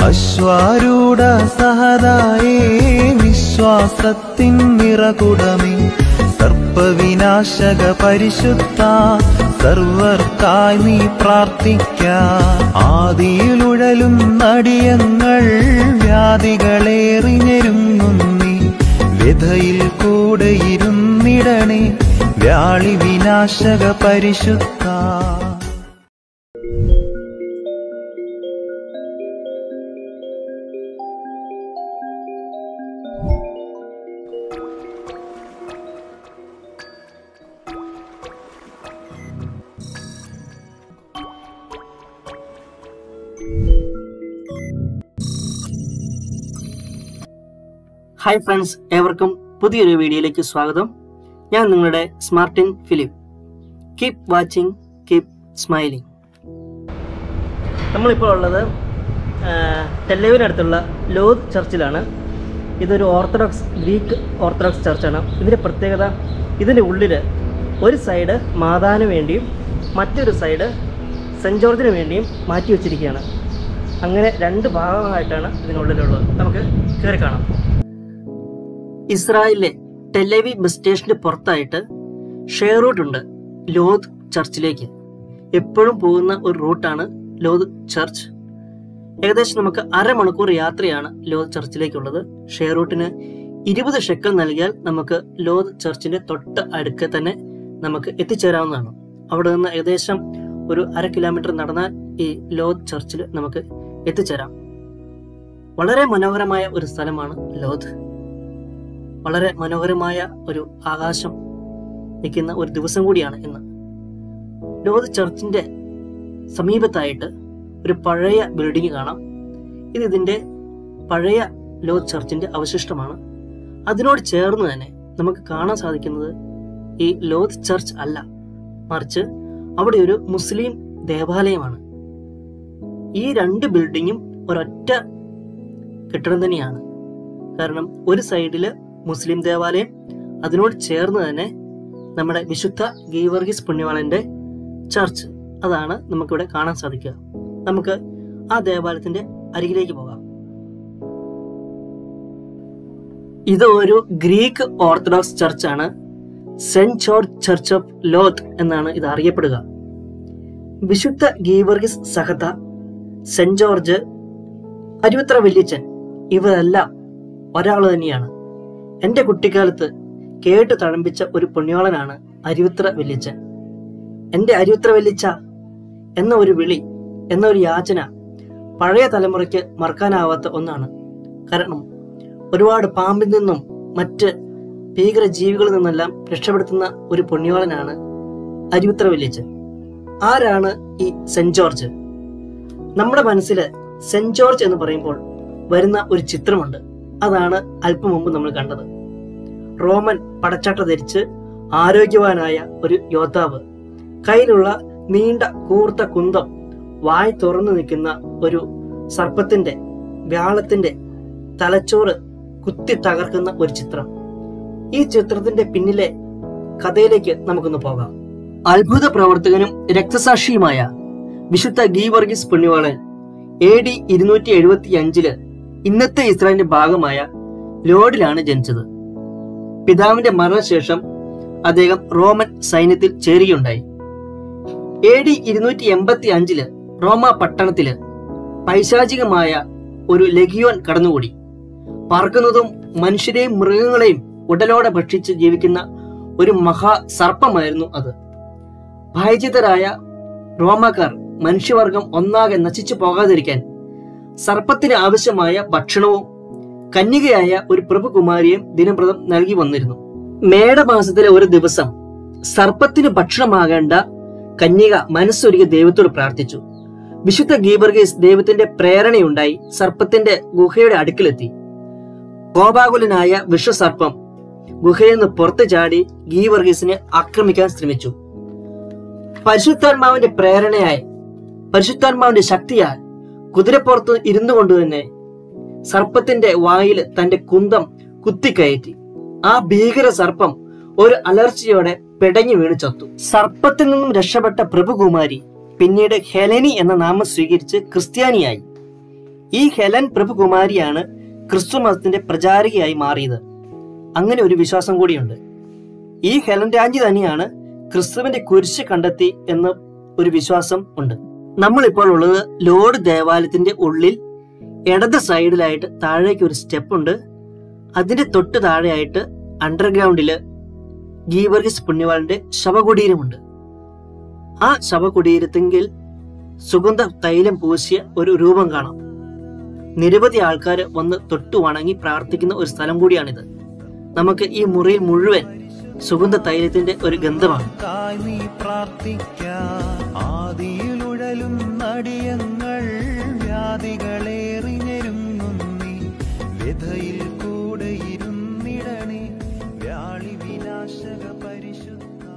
അശ്വാരൂഢ സഹതായേ വിശ്വാസത്തിൻ നിറകുടമേ സർപ്പവിനാശക പരിശുദ്ധ സർവർക്കായി നീ പ്രാർത്ഥിക്ക ആദിയിലുഴലും നടിയങ്ങൾ വ്യാധികളേറിഞ്ഞെരുങ്ങുന്നീ വ്യഥയിൽ കൂടെ ഇരുന്നിടണേ വ്യാളി വിനാശക പരിശുദ്ധ ഹായ് ഫ്രണ്ട്സ് ഏവർക്കും പുതിയൊരു വീഡിയോയിലേക്ക് സ്വാഗതം ഞാൻ നിങ്ങളുടെ സ്മാർട്ടിൻ Philip keep watching keep smiling നമ്മളിപ്പോൾ ഉള്ളത് ടെല്ലവിനടുത്തുള്ള ലോദ് ചർച്ചിലാണ് ഇതൊരു ഓർത്തഡോക്സ് ഗ്രീക്ക് ഓർത്തഡോക്സ് ചർച്ചാണ് ഇതിൻ്റെ പ്രത്യേകത ഇതിൻ്റെ ഉള്ളിൽ ഒരു സൈഡ് മാതാവിന് വേണ്ടിയും മറ്റൊരു സൈഡ് സെൻറ്റ് ജോർജിന് വേണ്ടിയും മാറ്റി വെച്ചിരിക്കുകയാണ് അങ്ങനെ രണ്ട് ഭാഗമായിട്ടാണ് ഇതിനുള്ളിലുള്ളത് നമുക്ക് കയറി കാണാം ഇസ്രായേലിലെ ടെലവി ബസ് സ്റ്റേഷന് പുറത്തായിട്ട് ഷെയർ റൂട്ട് ഉണ്ട് ലോദ് ചർച്ചിലേക്ക് എപ്പോഴും പോകുന്ന ഒരു റൂട്ടാണ് ലോദ് ചർച്ച് ഏകദേശം നമുക്ക് അരമണിക്കൂർ യാത്രയാണ് ലോദ് ചർച്ചിലേക്കുള്ളത് ഷെയർ റൂട്ടിന് ഇരുപത് ഷെക്കൽ നൽകിയാൽ നമുക്ക് ലോദ് ചർച്ചിന്റെ തൊട്ട് അടുക്കെ തന്നെ നമുക്ക് എത്തിച്ചേരാവുന്നതാണ് അവിടെ നിന്ന് ഏകദേശം ഒരു അര കിലോമീറ്റർ നടന്നാൽ ഈ ലോദ് ചർച്ചിൽ നമുക്ക് എത്തിച്ചേരാം വളരെ മനോഹരമായ ഒരു സ്ഥലമാണ് ലോദ് വളരെ മനോഹരമായ ഒരു ആകാശം നിൽക്കുന്ന ഒരു ദിവസം കൂടിയാണ് ഇന്ന് ലോത് ചർച്ചിന്റെ സമീപത്തായിട്ട് ഒരു പഴയ ബിൽഡിംഗ് കാണാം ഇത് ഇതിന്റെ പഴയ ലോത് ചർച്ചിന്റെ അവശിഷ്ടമാണ് അതിനോട് ചേർന്ന് തന്നെ നമുക്ക് കാണാൻ സാധിക്കുന്നത് ഈ ലോത് ചർച്ച് അല്ല മറിച്ച് അവിടെ ഒരു മുസ്ലിം ദേവാലയമാണ് ഈ രണ്ട് ബിൽഡിങ്ങും ഒരൊറ്റ കെട്ടിടം തന്നെയാണ് കാരണം ഒരു സൈഡില് മുസ്ലിം ദേവാലയം അതിനോട് ചേർന്ന് തന്നെ നമ്മുടെ വിശുദ്ധ ഗീവർഗീസ് പുണ്യവാളന്റെ ചർച്ച് അതാണ് നമുക്കിവിടെ കാണാൻ സാധിക്കുക നമുക്ക് ആ ദേവാലയത്തിന്റെ അരികിലേക്ക് പോകാം ഇത് ഒരു ഗ്രീക്ക് ഓർത്തഡോക്സ് ചർച്ചാണ് saint George church of Lod എന്നാണ് ഇത് അറിയപ്പെടുക വിശുദ്ധ ഗീവർഗീസ് സഹത സെന്റ് ജോർജ് അരുവത്ര വല്യച്ചൻ ഇവരെല്ലാം ഒരാൾ തന്നെയാണ് എന്റെ കുട്ടിക്കാലത്ത് കേട്ട് തഴമ്പിച്ച ഒരു പുണ്യോളനാണ് അരുവിത്ര വല്യച്ചൻ എന്റെ അരുവിത്ര വല്യച്ച എന്ന ഒരു വിളി എന്ന ഒരു യാചന പഴയ തലമുറയ്ക്ക് മറക്കാനാവാത്ത ഒന്നാണ് കാരണം ഒരുപാട് പാമ്പിൽ നിന്നും മറ്റ് ഭീകര ജീവികളിൽ നിന്നെല്ലാം രക്ഷപ്പെടുത്തുന്ന ഒരു പുണ്യോളനാണ് അരുവിത്ര വല്യച്ചൻ ആരാണ് ഈ സെന്റ് ജോർജ് നമ്മുടെ മനസ്സിൽ സെന്റ് ജോർജ് എന്ന് പറയുമ്പോൾ വരുന്ന ഒരു ചിത്രമുണ്ട് അതാണ് അല്പം മുമ്പ് നമ്മൾ കണ്ടത് റോമൻ പടച്ചട്ട ധരിച്ച് ആരോഗ്യവാനായ ഒരു യോദ്ധാവ് കയ്യിലുള്ള നീണ്ട കൂർത്ത കുന്തം വായ് തുറന്നു നിൽക്കുന്ന ഒരു സർപ്പത്തിന്റെ വ്യാളത്തിന്റെ തലച്ചോറ് കുത്തി തകർക്കുന്ന ഒരു ചിത്രം ഈ ചിത്രത്തിന്റെ പിന്നിലെ കഥയിലേക്ക് നമുക്കൊന്ന് പോകാം അത്ഭുത പ്രവർത്തകനും രക്തസാക്ഷിയുമായ വിശുദ്ധ ഗീവർഗീസ് പുണ്യവാളൻ എ ഡി ഇരുന്നൂറ്റി എഴുപത്തി അഞ്ചില് ഇന്നത്തെ ഇസ്രായേലിന്റെ ഭാഗമായ ലോഡിലാണ് ജനിച്ചത് പിതാവിന്റെ മരണശേഷം അദ്ദേഹം റോമൻ സൈന്യത്തിൽ ചേരുകയുണ്ടായി എ ഡി ഇരുന്നൂറ്റി എൺപത്തി അഞ്ചില് റോമ പട്ടണത്തില് പൈശാചികമായ ഒരു ലഗിയോൻ കടന്നുകൂടി പറക്കുന്നതും മനുഷ്യരെയും മൃഗങ്ങളെയും ഉടലോടെ ഭക്ഷിച്ച് ജീവിക്കുന്ന ഒരു മഹാ സർപ്പമായിരുന്നു അത് ഭയചിതരായ റോമാക്കാർ മനുഷ്യവർഗം ഒന്നാകെ നശിച്ചു പോകാതിരിക്കാൻ സർപ്പത്തിന് ആവശ്യമായ ഭക്ഷണവും കന്യകയായ ഒരു പ്രഭുകുമാരിയും ദിനപ്രദം നൽകി വന്നിരുന്നു മേടമാസത്തിലെ ഒരു ദിവസം സർപ്പത്തിന് ഭക്ഷണമാകേണ്ട കന്യക മനസ്സൊരുക്കി ദൈവത്തോട് പ്രാർത്ഥിച്ചു വിശുദ്ധ ഗീബർഗീസ് ദൈവത്തിന്റെ പ്രേരണയുണ്ടായി സർപ്പത്തിന്റെ ഗുഹയുടെ അടുക്കിലെത്തി കോപാകുലനായ വിഷസർപ്പം ഗുഹയിൽ നിന്ന് പുറത്തു ചാടി ഗീവർഗീസിനെ ആക്രമിക്കാൻ ശ്രമിച്ചു പരിശുദ്ധാത്മാവിന്റെ പ്രേരണയായി പരിശുദ്ധാത്മാവിന്റെ ശക്തിയാൽ കുതിരപ്പുറത്ത് ഇരുന്നു കൊണ്ട് തന്നെ സർപ്പത്തിന്റെ വായിൽ തന്റെ കുന്തം കുത്തിക്കയറ്റി ആ ഭീകര സർപ്പം ഒരു അലർച്ചയോടെ പെടഞ്ഞു വീണു ചത്തു സർപ്പത്തിൽ നിന്നും രക്ഷപ്പെട്ട പ്രഭുകുമാരി പിന്നീട് ഹെലനി എന്ന നാമം സ്വീകരിച്ച് ക്രിസ്ത്യാനിയായി ഈ ഹെലൻ പ്രഭുകുമാരിയാണ് ക്രിസ്തു മതത്തിന്റെ പ്രചാരകയായി മാറിയത് അങ്ങനെ ഒരു വിശ്വാസം കൂടിയുണ്ട് ഈ ഹെലൻ രാജ്ഞി തന്നെയാണ് ക്രിസ്തുവിന്റെ കുരിശ് കണ്ടെത്തി എന്ന ഒരു വിശ്വാസം ഉണ്ട് നമ്മളിപ്പോൾ ഉള്ളത് ലോർഡ് ദേവാലയത്തിന്റെ ഉള്ളിൽ ഇടത് സൈഡിലായിട്ട് താഴേക്ക് ഒരു സ്റ്റെപ്പ് ഉണ്ട് അതിന്റെ തൊട്ട് താഴെയായിട്ട് അണ്ടർഗ്രൗണ്ടില് ഗീവർഗിസ് പുണ്യവാളിന്റെ ശവകുടീരമുണ്ട് ആ ശവകുടീരത്തെങ്കിൽ സുഗന്ധ തൈലം പൂശിയ ഒരു രൂപം കാണാം നിരവധി ആൾക്കാർ വന്ന് തൊട്ടു വണങ്ങി പ്രാർത്ഥിക്കുന്ന ഒരു സ്ഥലം കൂടിയാണിത് നമുക്ക് ഈ മുറിയിൽ മുഴുവൻ സുഗന്ധ തൈലത്തിന്റെ ഒരു ഗന്ധമാണ് കായ് നീ പ്രാർത്ഥിക്കാം ആദിയിലുഴലും നടിയങ്ങൾ വ്യാധികളേറി ഞെരുങ്ങുന്നീ വ്യഥയിൽ കൂടെ ഇരുന്നിടണേ വ്യാളി വിനാശക പരിശുദ്ധ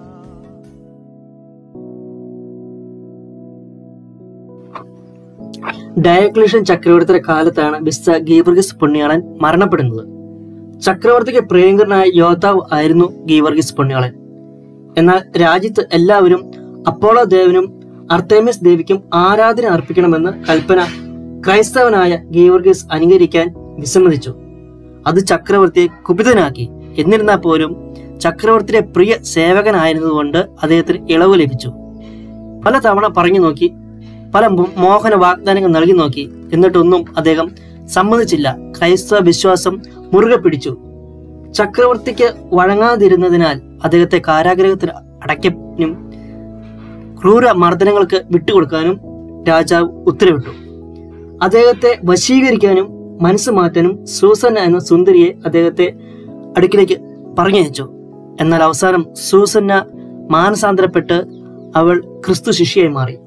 ഡയക്ലീഷ്യൻ ചക്രവർത്തിയുടെ കാലത്താണ് വിസ്ത ഗീവർഗിസ് പുണ്യാളൻ മരണപ്പെടുന്നത് ചക്രവർത്തിക്ക് പ്രിയങ്കരനായ യോദ്ധാവ് ആയിരുന്നു ഗീവർഗിസ് പുണ്യാളൻ എന്നാൽ രാജ്യത്ത് എല്ലാവരും അപ്പോളോ ദേവനും അർത്തേമിസ് ദേവിക്കും ആരാധന അർപ്പിക്കണമെന്ന് കൽപ്പന ക്രൈസ്തവനായ ഗീവർഗീസ് അനുകരിക്കാൻ വിസമ്മതിച്ചു അത് ചക്രവർത്തിയെ കുപിതനാക്കി എന്നിരുന്നാൽ പോലും ചക്രവർത്തിയുടെ പ്രിയ സേവകനായിരുന്നതുകൊണ്ട് അദ്ദേഹത്തിന് ഇളവ് ലഭിച്ചു പലതവണ പറഞ്ഞു നോക്കി പല മോ- മോഹന വാഗ്ദാനങ്ങൾ നൽകി നോക്കി എന്നിട്ടൊന്നും അദ്ദേഹം സമ്മതിച്ചില്ല ക്രൈസ്തവ വിശ്വാസം മുറുകെ പിടിച്ചു ചക്രവർത്തിക്ക് വഴങ്ങാതിരുന്നതിനാൽ അദ്ദേഹത്തെ കാരാഗ്രഹത്തിൽ അടയ്ക്കാനും ക്രൂര മർദ്ദനങ്ങൾക്ക് വിട്ടുകൊടുക്കാനും രാജാവ് ഉത്തരവിട്ടു അദ്ദേഹത്തെ വശീകരിക്കാനും മനസ്സ് മാറ്റാനും സൂസന്ന എന്ന സുന്ദരിയെ അദ്ദേഹത്തെ അടുക്കിലേക്ക് പറഞ്ഞയച്ചു എന്നാൽ അവസാനം സൂസന്ന മാനസാന്തരപ്പെട്ട് അവൾ ക്രിസ്തു ശിഷ്യയായി മാറി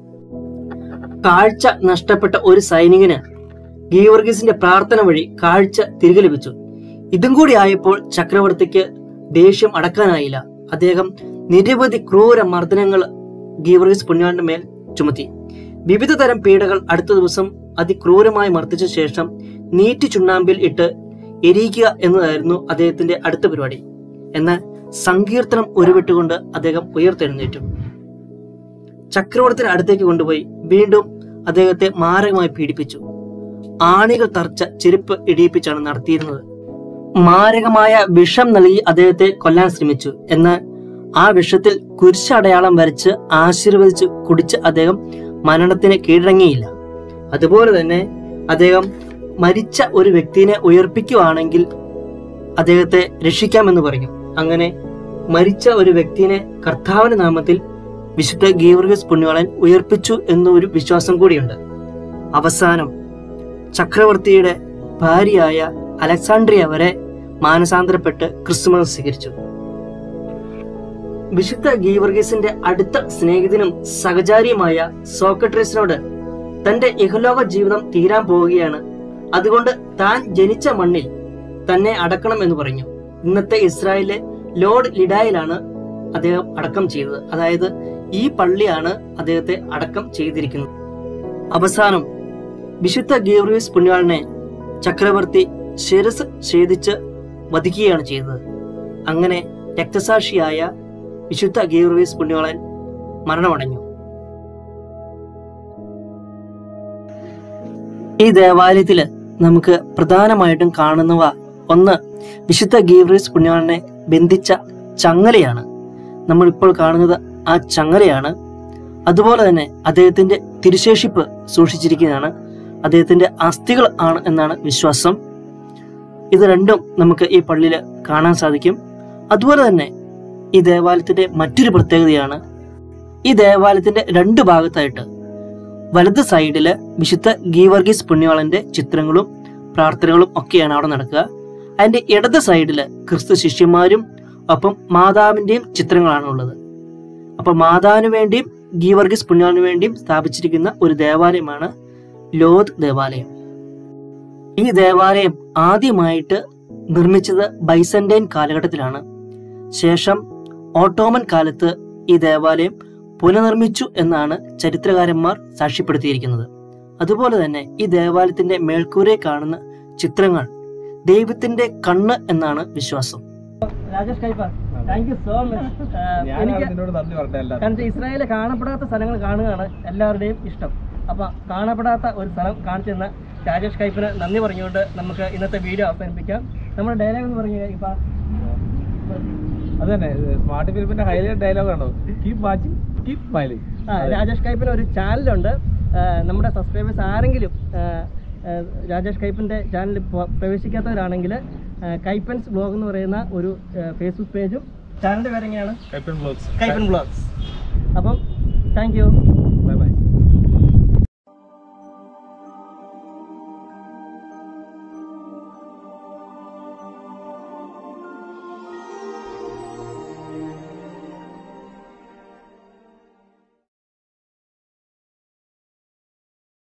കാഴ്ച നഷ്ടപ്പെട്ട ഒരു സൈനികന് ഗീവർഗീസിന്റെ പ്രാർത്ഥന വഴി കാഴ്ച തിരികെ ലഭിച്ചു ഇതും കൂടി ആയപ്പോൾ ചക്രവർത്തിക്ക് ദേഷ്യം അടക്കാനായില്ല അദ്ദേഹം നിരവധി ക്രൂര മർദ്ദനങ്ങൾ ഗീവർഗീസ് പുണ്യാന്റെ മേൽ ചുമത്തി വിവിധ തരം പീഡകൾ അടുത്ത ദിവസം അതിക്രൂരമായി മർദ്ദിച്ച ശേഷം നീറ്റി ചുണ്ണാമ്പിൽ ഇട്ട് എരിയിക്കുക എന്നതായിരുന്നു അദ്ദേഹത്തിന്റെ അടുത്ത പരിപാടി എന്നാൽ സങ്കീർത്തനം ഉരുവിട്ടുകൊണ്ട് അദ്ദേഹം ഉയർത്തെഴുന്നേറ്റു ചക്രവർത്തിയുടെ അടുത്തേക്ക് കൊണ്ടുപോയി വീണ്ടും അദ്ദേഹത്തെ മാരകമായി പീഡിപ്പിച്ചു ആണികൾ തറച്ച ചെരുപ്പ് ഇടിയിപ്പിച്ചാണ് നടത്തിയിരുന്നത് മാരകമായ വിഷം നൽകി അദ്ദേഹത്തെ കൊല്ലാൻ ശ്രമിച്ചു എന്നാൽ ആ വിഷത്തിൽ കുരിശടയാളം വരച്ച് ആശീർവദിച്ച് കുടിച്ച് അദ്ദേഹം മരണത്തിന് കീഴടങ്ങിയില്ല അതുപോലെ തന്നെ അദ്ദേഹം മരിച്ച ഒരു വ്യക്തിനെ ഉയർപ്പിക്കുവാണെങ്കിൽ അദ്ദേഹത്തെ രക്ഷിക്കാമെന്ന് പറഞ്ഞു അങ്ങനെ മരിച്ച ഒരു വ്യക്തിനെ കർത്താവിന്റെ നാമത്തിൽ വിശുദ്ധ ഗീവർഗസ് പുണ്യാളൻ ഉയർപ്പിച്ചു എന്നൊരു വിശ്വാസം കൂടിയുണ്ട് അവസാനം ചക്രവർത്തിയുടെ ഭാര്യയായ അലക്സാണ്ട്രിയ വരെ മാനസാന്തരപ്പെട്ട് ക്രിസ്തുമസ് സ്വീകരിച്ചു വിശുദ്ധ ഗീവർഗീസിന്റെ അടുത്ത സ്നേഹിതനും സഹചാരിയുമായ സോക്രട്ടീസിനോട് തന്റെ ഇഹലോക ജീവിതം തീരാൻ പോവുകയാണ് അതുകൊണ്ട് താൻ ജനിച്ച മണ്ണിൽ തന്നെ അടക്കണം എന്ന് പറഞ്ഞു ഇന്നത്തെ ഇസ്രായേലിലെ ലോർഡ് ലിഡായിലാണ് അദ്ദേഹം അടക്കം ചെയ്തത് അതായത് ഈ പള്ളിയാണ് അദ്ദേഹത്തെ അടക്കം ചെയ്തിരിക്കുന്നത് അവസാനം വിശുദ്ധ ഗീവർഗീസ് പുണ്യാളിനെ ചക്രവർത്തി ശിരസ് ഛേദിച്ച് വധിക്കുകയാണ് ചെയ്തത് അങ്ങനെ രക്തസാക്ഷിയായ വിശുദ്ധ ഗീവർഗീസ് പുണ്യാളൻ മരണമടഞ്ഞു ഈ ദേവാലയത്തില് നമുക്ക് പ്രധാനമായിട്ടും കാണുന്നവ ഒന്ന് വിശുദ്ധ ഗീവർഗീസ് പുണ്യാളനെ ബന്ധിച്ച ചങ്ങലയാണ് നമ്മൾ ഇപ്പോൾ കാണുന്നത് ആ ചങ്ങലയാണ് അതുപോലെ തന്നെ അദ്ദേഹത്തിന്റെ തിരുശേഷിപ്പ് സൂക്ഷിച്ചിരിക്കുന്നതാണ് അദ്ദേഹത്തിന്റെ അസ്ഥികൾ ആണ് എന്നാണ് വിശ്വാസം ഇത് രണ്ടും നമുക്ക് ഈ പള്ളിയിൽ കാണാൻ സാധിക്കും അതുപോലെ തന്നെ ഈ ദേവാലയത്തിന്റെ മറ്റൊരു പ്രത്യേകതയാണ് ഈ ദേവാലയത്തിന്റെ രണ്ട് ഭാഗത്തായിട്ട് വലത് സൈഡില് വിശുദ്ധ ഗീവർഗീസ് പുണ്യാളന്റെ ചിത്രങ്ങളും പ്രാർത്ഥനകളും ഒക്കെയാണ് അവിടെ നടക്കുക അതിന്റെ ഇടത് സൈഡില് ക്രിസ്തു ശിഷ്യന്മാരും ഒപ്പം മാതാവിന്റെയും ചിത്രങ്ങളാണ് ഉള്ളത് അപ്പൊ മാതാവിന് വേണ്ടിയും ഗീവർഗീസ് പുണ്യാളിന് വേണ്ടിയും സ്ഥാപിച്ചിരിക്കുന്ന ഒരു ദേവാലയമാണ് ലോദ് ദേവാലയം ഈ ദേവാലയം ആദ്യമായിട്ട് നിർമ്മിച്ചത് ബൈസന്റൈൻ കാലഘട്ടത്തിലാണ് ശേഷം ഓട്ടോമൻ കാലത്ത് ഈ ദേവാലയം പുനർനിർമ്മിച്ചു എന്നാണ് ചരിത്രകാരന്മാർ സാക്ഷ്യപ്പെടുത്തിയിരിക്കുന്നത് അതുപോലെ തന്നെ ഈ ദേവാലയത്തിന്റെ മേൽക്കൂരയെ കാണുന്ന ചിത്രങ്ങൾ ദൈവത്തിന്റെ കണ്ണ് എന്നാണ് വിശ്വാസം രാജേഷ് കൈപ്പ താങ്ക് യു സോ മച്ച് ഞാനാണ് നിന്നോട് നന്ദി പറഞ്ഞല്ല കാരണം ഇസ്രായേലിലെ കാണപ്പെടാത്ത സ്ഥലങ്ങൾ കാണുകയാണ് എല്ലാവരുടെയും ഇഷ്ടം അപ്പൊ കാണപ്പെടാത്ത ഒരു സ്ഥലം കാണിച്ചു തന്ന രാജേഷ് കൈപ്പിന് നന്ദി പറഞ്ഞുകൊണ്ട് നമുക്ക് ഇന്നത്തെ വീഡിയോ അവസാനിപ്പിക്കാം നമ്മുടെ ഡയലോഗ് എന്ന് പറഞ്ഞു ഇപ്പം അത് തന്നെ സ്മാർട്ട് ഫിലിമിന്റെ ഹൈലൈറ്റ് ഡയലോഗ് ആണോ കീപ് വാച്ചിങ് കീപ് സ്മൈലിംഗ് ആ രാജേഷ് കൈപ്പിന് ഒരു ചാനലുണ്ട് ആ, നമ്മുടെ സബ്സ്ക്രൈബേഴ്സ് ആരെങ്കിലും ആ, ആ, രാജേഷ് കൈപ്പിൻ്റെ ചാനലിൽ പ- പ്രവേശിക്കാത്തവരാണെങ്കിൽ ആ, കൈപ്പൻസ് ബ്ലോഗ് എന്ന് പറയുന്ന ഒരു ആ, ഫേസ്ബുക്ക് പേജും ചാനലിൻ്റെ പേരെങ്ങനെയാണ് കൈപ്പൻ ബ്ലോഗ്സ് കൈപ്പൻ ബ്ലോഗ്സ് അപ്പം താങ്ക് യു ബൈ ബൈ